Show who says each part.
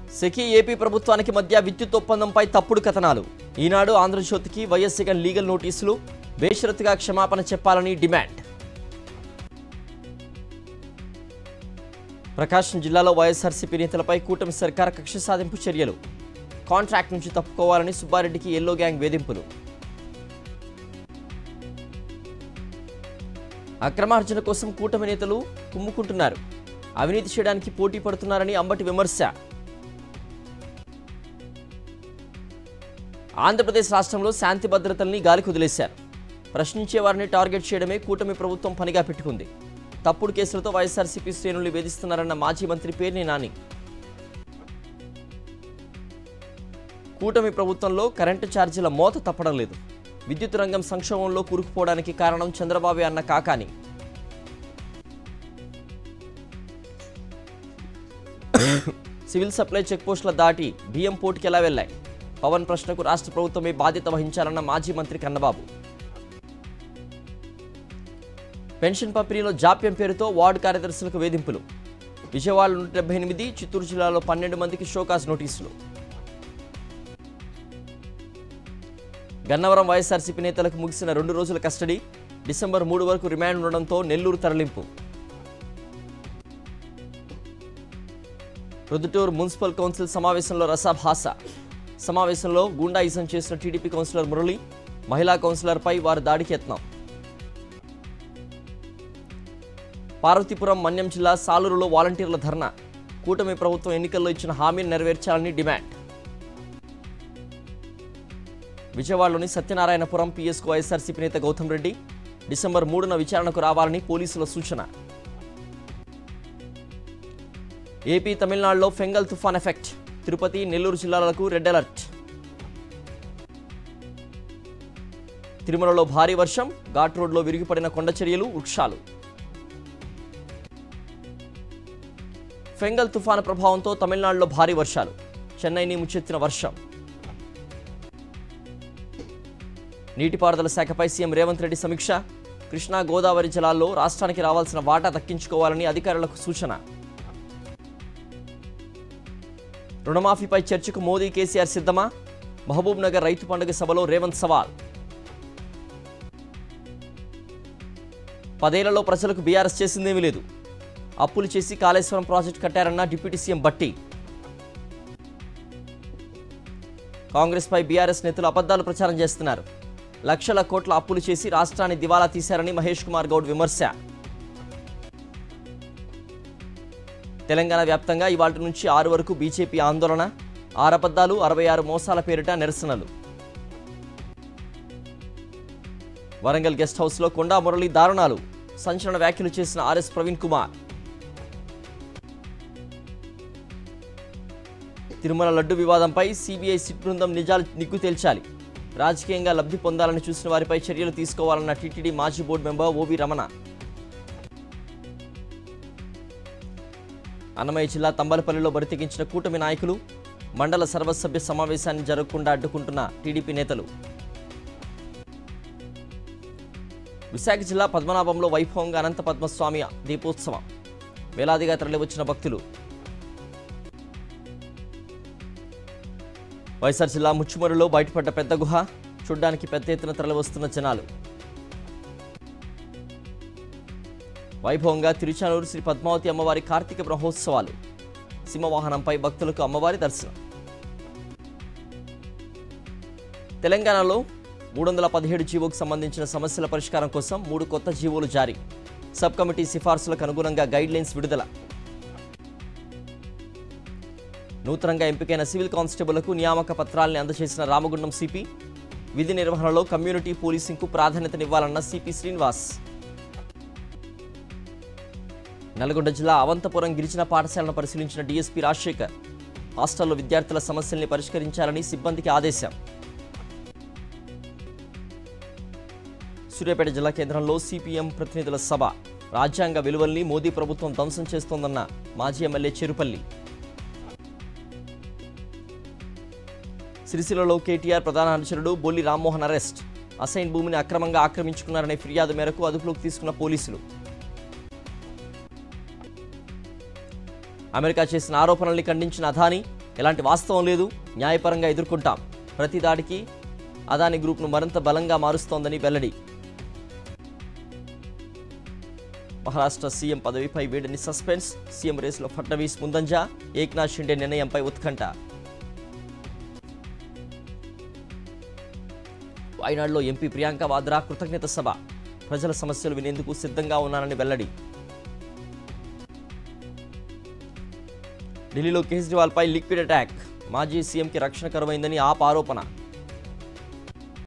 Speaker 1: SECI AP ప్రభుత్వానికి మధ్య విద్యుత్ ఒప్పందంపై తప్పుడు కథనాలు ఈనాడు ఆంధ్రజ్యోతికి వైఎస్ జగన్ లీగల్ నోటీసులు బేషరతుగా క్షమాపణ చెప్పాలని డిమాండ్ ప్రకాశం జిల్లాలో వైఎస్ఆర్సీపీ నేతలపై కూటమి సర్కార్ కక్ష సాధింపు చర్యలు కాంట్రాక్ట్ నుంచి తప్పుకోవాలని సుబ్బారెడ్డికి ఎల్లో గ్యాంగ్ వేధింపులు అక్రమార్జన కోసం కూటమి నేతలు కుమ్ముకుంటున్నారు అవినీతి చేయడానికి పోటీ పడుతున్నారని అంబటి విమర్శ ఆంధ్రప్రదేశ్ రాష్ట్రంలో శాంతి భద్రతల్ని గాలికి వదిలేశారు ప్రశ్నించే వారిని టార్గెట్ చేయడమే కూటమి ప్రభుత్వం పనిగా పెట్టుకుంది తప్పుడు కేసులతో వైఎస్ఆర్సీపీ శ్రేణులు వేధిస్తున్నారన్న మాజీ మంత్రి పేర్ని నాని కూటమి ప్రభుత్వంలో కరెంటు ఛార్జీల మోత తప్పడం లేదు విద్యుత్ రంగం సంక్షోభంలో కూరుకుపోవడానికి కారణం చంద్రబాబే అన్న కాకాని సివిల్ సప్లై చెక్పోస్టుల దాటి బియ్యం పోటీకి ఎలా వెళ్లాయి పవన్ ప్రశ్నకు రాష్ట్ర ప్రభుత్వమే బాధ్యత వహించాలన్న మాజీ మంత్రి కన్నబాబు పెన్షన్ పంపిణీలో జాప్యం పేరుతో వార్డు కార్యదర్శులకు వేధింపులు విజయవాడ నూట డెబ్బై ఎనిమిది చిత్తూరు జిల్లాలో పన్నెండు మందికి షోకాజ్ నోటీసులు గన్నవరం వైఎస్ఆర్సీపీ నేతలకు ముగిసిన రెండు రోజుల కస్టడీ డిసెంబర్ మూడు వరకు రిమాండ్ ఉండడంతో నెల్లూరు తరలింపు ప్రొద్దుటూరు మున్సిపల్ కౌన్సిల్ సమావేశంలో రసాభాస సమావేశంలో గూండాయిజం చేసిన టీడీపీ కౌన్సిలర్ మురళి మహిళా కౌన్సిలర్పై వారు దాడికి యత్నం పార్వతీపురం మన్యం జిల్లా సాలూరులో వాలంటీర్ల ధర్నా కూటమి ప్రభుత్వం ఎన్నికల్లో ఇచ్చిన హామీని నెరవేర్చాలని డిమాండ్ విజయవాడలోని సత్యనారాయణపురం పిఎస్కు వైఎస్ఆర్సీపీ నేత గౌతమ్ రెడ్డి డిసెంబర్ మూడున విచారణకు రావాలని పోలీసుల సూచన ఏపీ తమిళనాడులో ఫెంగల్ తుఫాన్ ఎఫెక్ట్ తిరుపతి నెల్లూరు జిల్లాలకు రెడ్ అలర్ట్ తిరుమలలో భారీ వర్షం ఘాట్ రోడ్లో విరిగిపడిన కొండ చర్యలు వృక్షాలు ఫెంగల్ తుఫాను ప్రభావంతో తమిళనాడులో భారీ వర్షాలు చెన్నైని ముచ్చెత్తిన వర్షం నీటిపారుదల శాఖపై సీఎం రేవంత్ రెడ్డి సమీక్ష కృష్ణా గోదావరి జలాల్లో రాష్ట్రానికి రావాల్సిన వాటా దక్కించుకోవాలని అధికారులకు సూచన రుణమాఫీపై చర్చకు మోదీ కేసీఆర్ సిద్ధమా మహబూబ్ నగర్ రైతు పండుగ సభలో రేవంత్ సవాల్ పదేళ్లలో ప్రజలకు బీఆర్ఎస్ చేసిందేమీ లేదు అప్పులు చేసి కాళేశ్వరం ప్రాజెక్టు కట్టారన్న డిప్యూటీ సీఎం బట్టి కాంగ్రెస్పై బీఆర్ఎస్ నేతలు అబద్ధాలు ప్రచారం చేస్తున్నారు లక్షల కోట్ల అప్పులు చేసి రాష్ట్రాన్ని దివాలా తీశారని మహేష్ కుమార్ గౌడ్ విమర్శ తెలంగాణ వ్యాప్తంగా ఇవాళ నుంచి ఆరు వరకు బీజేపీ ఆందోళన ఆరబద్దాలు అరవై ఆరు మోసాల పేరిట నిరసనలు వరంగల్ గెస్ట్ హౌస్లో కొండా మురళి దారుణాలు సంచలన వ్యాఖ్యలు చేసిన ఆర్ఎస్ ప్రవీణ్ కుమార్ తిరుమల లడ్డు వివాదంపై సిబిఐ సిట్ బృందం నిజాలు నిగ్గు తేల్చాలి రాజకీయంగా లబ్ధి పొందాలని చూసిన వారిపై చర్యలు తీసుకోవాలన్న టీటీడీ మాజీ board member OV Ramana Annamayya జిల్లా తంబలపల్లిలో బరితెగించిన కూటమి నాయకులు మండల సర్వసభ్య సమావేశాన్ని జరగకుండా అడ్డుకుంటున్న టీడీపీ నేతలు విశాఖ జిల్లా పద్మనాభంలో వైభవంగా అనంత పద్మస్వామి దీపోత్సవం వేలాదిగా తరలివచ్చిన భక్తులు వైఎస్ఆర్ జిల్లా ముచ్చుమరులో బయటపడ్డ పెద్ద గుహ చూడ్డానికి పెద్ద ఎత్తున తరలివస్తున్న జనాలు వైభవంగా తిరుచానూరు శ్రీ పద్మావతి అమ్మవారి కార్తీక బ్రహ్మోత్సవాలు సింహవాహనంపై భక్తులకు అమ్మవారి దర్శనం తెలంగాణలో మూడు వందల పదిహేడు జీవోకు సంబంధించిన సమస్యల పరిష్కారం కోసం మూడు కొత్త జీవోలు జారీ సబ్ కమిటీ సిఫార్సులకు అనుగుణంగా గైడ్ లైన్స్ విడుదల నూతనంగా ఎంపికైన సివిల్ కానిస్టేబుల్కు నియామక పత్రాల్ని అందజేసిన రామగుండం సిపి విధి నిర్వహణలో కమ్యూనిటీ పోలీసింగ్కు ప్రాధాన్యతనివ్వాలన్న సిపి శ్రీనివాస్ నల్గొండ జిల్లా అవంతపురం గిరిజన పాఠశాలను పరిశీలించిన డీఎస్పీ రాజశేఖర్ హాస్టల్లో విద్యార్థుల సమస్యల్ని పరిష్కరించాలని సిబ్బందికి ఆదేశం సూర్యాపేట జిల్లా కేంద్రంలో సిపిఎం ప్రతినిధుల సభ రాజ్యాంగ విలువల్ని మోదీ ప్రభుత్వం ధ్వంసం చేస్తోందన్న మాజీ ఎమ్మెల్యే చెరుపల్లి సిరిసిల్లలో కేటీఆర్ ప్రధాన అనుచరుడు బొల్లి రామ్మోహన్ అరెస్ట్ అసైన్ భూమిని అక్రమంగా ఆక్రమించుకున్నారనే ఫిర్యాదు మేరకు అదుపులోకి తీసుకున్న పోలీసులు అమెరికా చేసిన ఆరోపణల్ని ఖండించిన అదానీ ఎలాంటి వాస్తవం లేదు న్యాయపరంగా ఎదుర్కొంటాం ప్రతి దాడికి అదాని గ్రూప్ను మరింత బలంగా మారుస్తోందని వెల్లడి మహారాష్ట్ర సీఎం పదవిపై వీడని సస్పెన్స్ సీఎం రేసులో ఫడ్నవీస్ ముందంజ ఏక్నాథ్ షిండే నిర్ణయంపై ఉత్కంఠ వాయనాడులో ఎంపీ ప్రియాంక వాద్రా కృతజ్ఞత సభ ప్రజల సమస్యలు వినేందుకు సిద్ధంగా ఉన్నానని వెల్లడి ఢిల్లీలో కేజ్రీవాల్పై లిక్విడ్ అటాక్ మాజీ సీఎంకి రక్షణ కరువైందని ఆప్ ఆరోపణ